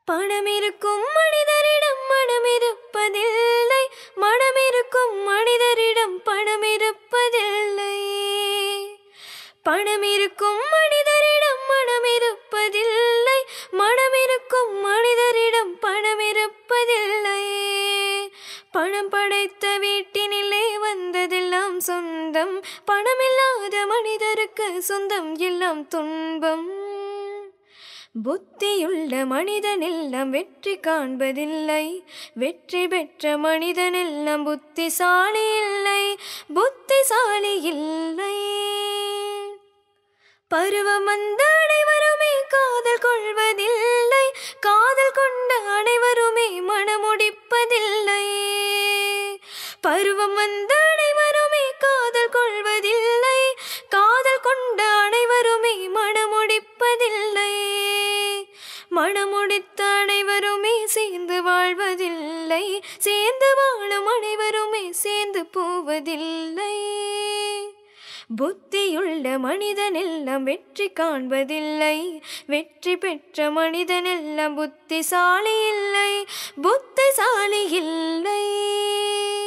பணம் இருக்கும் மனிதரிடம் மனம் இருப்பதில்லை மனம் இருக்கும் மனிதரிடம் பணம் இருப்பதில்லை பணம் இருக்கும் மனிதரிடம் மனம் இருப்பதில்லை மனம் இருக்கும் மனிதரிடம் பணம் இருப்பதில்லை பணம் படைத்த வீட்டினிலே வந்ததெல்லாம் சொந்தம் பணமில்லாத மனிதருக்கு சொந்தம் எல்லாம் துன்பம் புத்தியுள்ள மனிதனெல்லாம் வெற்றி காண்பதில்லை வெற்றி பெற்ற மனிதனெல்லாம் புத்திசாலி இல்லை புத்திசாலி இல்லை பருவம் வந்த அனைவருமே காதல் கொள்வதில்லை காதல் கொண்ட அனைவருமே மனமுடிப்பதில்லை பருவம் வந்த அனைவருமே காதல் கொள்வதில்லை காதல் கொண்ட அனைவருமே மனமுடிப்பதில்லை மனமுடித்த அனைவருமே சேர்ந்து வாழ்வதில்லை சேர்ந்து வாழும் அனைவருமே சேர்ந்து போவதில்லை புத்தியுள்ள மனிதனெல்லாம் வெற்றி காண்பதில்லை வெற்றி பெற்ற மனிதனெல்லாம் புத்திசாலி இல்லை புத்திசாலி இல்லை